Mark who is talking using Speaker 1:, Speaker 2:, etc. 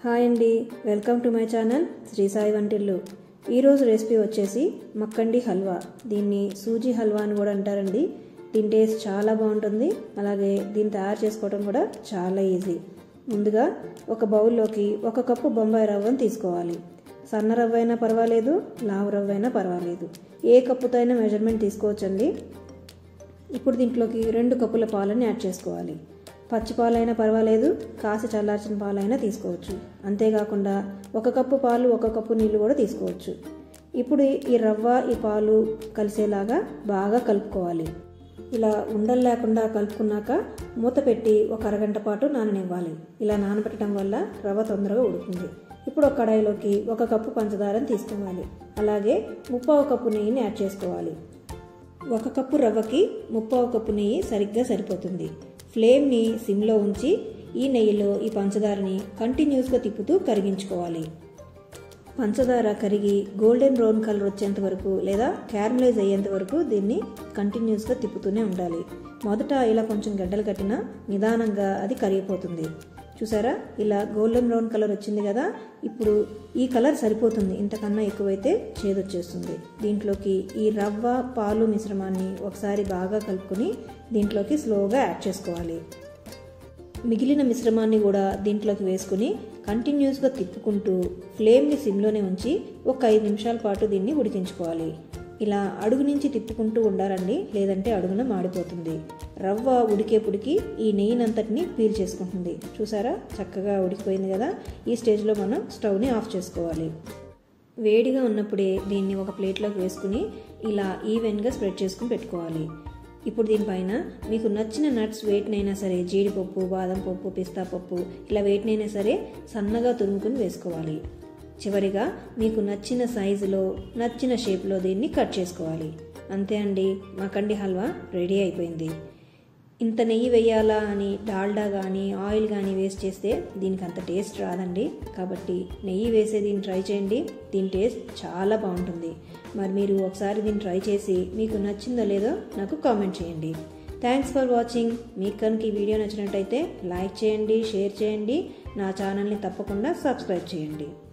Speaker 1: hi అండి welcome to my channel Shri Sai వంటిల్లు ఈరోజు రెసిపీ వచ్చేసి మక్కండి హల్వా దీన్ని సూజీ హల్వా అని కూడా అంటారండి దీని టేస్ట్ చాలా బాగుంటుంది అలాగే దీన్ని తయారు చేసుకోవడం కూడా చాలా ఈజీ ముందుగా ఒక బౌల్లోకి ఒక కప్పు బొంబాయి రవ్వను తీసుకోవాలి సన్న రవ్వ అయినా పర్వాలేదు లావు రవ్వ అయినా పర్వాలేదు ఏ కప్పుతో అయినా మెజర్మెంట్ తీసుకోవచ్చండి ఇప్పుడు దీంట్లోకి రెండు కప్పుల పాలని యాడ్ చేసుకోవాలి పచ్చి పాలైనా పర్వాలేదు కాసి చల్లార్చిన పాలైనా తీసుకోవచ్చు అంతేకాకుండా ఒక కప్పు పాలు ఒక కప్పు నీళ్ళు కూడా తీసుకోవచ్చు ఇప్పుడు ఈ రవ్వ ఈ పాలు కలిసేలాగా బాగా కలుపుకోవాలి ఇలా ఉండలు లేకుండా కలుపుకున్నాక మూత పెట్టి ఒక అరగంట పాటు నాననివ్వాలి ఇలా నానబెట్టడం వల్ల రవ్వ తొందరగా ఉడుతుంది ఇప్పుడు ఒక కడాయిలోకి ఒక కప్పు పంచదారని తీసుకోవాలి అలాగే ముప్పావు కప్పు నెయ్యిని యాడ్ చేసుకోవాలి ఒక కప్పు రవ్వకి ముప్పావు కప్పు నెయ్యి సరిగ్గా సరిపోతుంది ఫ్లేమ్ని సిమ్లో ఉంచి ఈ నెయ్యిలో ఈ పంచదారని కంటిన్యూస్గా తిప్పుతూ కరిగించుకోవాలి పంచదార కరిగి గోల్డెన్ బ్రౌన్ కలర్ వచ్చేంత వరకు లేదా క్యారమలైజ్ అయ్యేంత వరకు దీన్ని కంటిన్యూస్గా తిప్పుతూనే ఉండాలి మొదట ఇలా కొంచెం గడ్డలు కట్టినా నిదానంగా అది కరిగిపోతుంది చూసారా ఇలా గోల్డెన్ బ్రౌన్ కలర్ వచ్చింది కదా ఇప్పుడు ఈ కలర్ సరిపోతుంది ఇంతకన్నా ఎక్కువైతే చేదొచ్చేస్తుంది దీంట్లోకి ఈ రవ్వ పాలు మిశ్రమాన్ని ఒకసారి బాగా కలుపుకొని దీంట్లోకి స్లోగా యాడ్ చేసుకోవాలి మిగిలిన మిశ్రమాన్ని కూడా దీంట్లోకి వేసుకుని కంటిన్యూస్గా తిప్పుకుంటూ ఫ్లేమ్ని సిమ్లోనే ఉంచి ఒక ఐదు నిమిషాల పాటు దీన్ని ఉడికించుకోవాలి ఇలా అడుగు నుంచి తిప్పుకుంటూ ఉండాలండి లేదంటే అడుగున మాడిపోతుంది రవ్వ ఉడికేపుడికి ఈ నెయ్యినంతటిని పీల్ చేసుకుంటుంది చూసారా చక్కగా ఉడికిపోయింది కదా ఈ స్టేజ్లో మనం స్టవ్ని ఆఫ్ చేసుకోవాలి వేడిగా ఉన్నప్పుడే దీన్ని ఒక ప్లేట్లోకి వేసుకుని ఇలా ఈవెన్గా స్ప్రెడ్ చేసుకుని పెట్టుకోవాలి ఇప్పుడు దీనిపైన మీకు నచ్చిన నట్స్ వేటినైనా సరే జీడిపప్పు బాదం పప్పు పిస్తా పప్పు ఇలా వేటినైనా సరే సన్నగా తురుముకుని వేసుకోవాలి చివరిగా మీకు నచ్చిన సైజులో నచ్చిన షేప్లో దీన్ని కట్ చేసుకోవాలి అంతే అండి మకండి హల్వా రెడీ అయిపోయింది ఇంత నెయ్యి వేయాలా అని డాల్డా కానీ ఆయిల్ కానీ వేస్ట్ చేస్తే దీనికి అంత టేస్ట్ రాదండి కాబట్టి నెయ్యి వేసే దీన్ని ట్రై చేయండి దీని టేస్ట్ చాలా బాగుంటుంది మరి మీరు ఒకసారి దీన్ని ట్రై చేసి మీకు నచ్చిందో లేదో నాకు కామెంట్ చేయండి థ్యాంక్స్ ఫర్ వాచింగ్ మీకు కనుక ఈ వీడియో నచ్చినట్టయితే లైక్ చేయండి షేర్ చేయండి నా ఛానల్ని తప్పకుండా సబ్స్క్రైబ్ చేయండి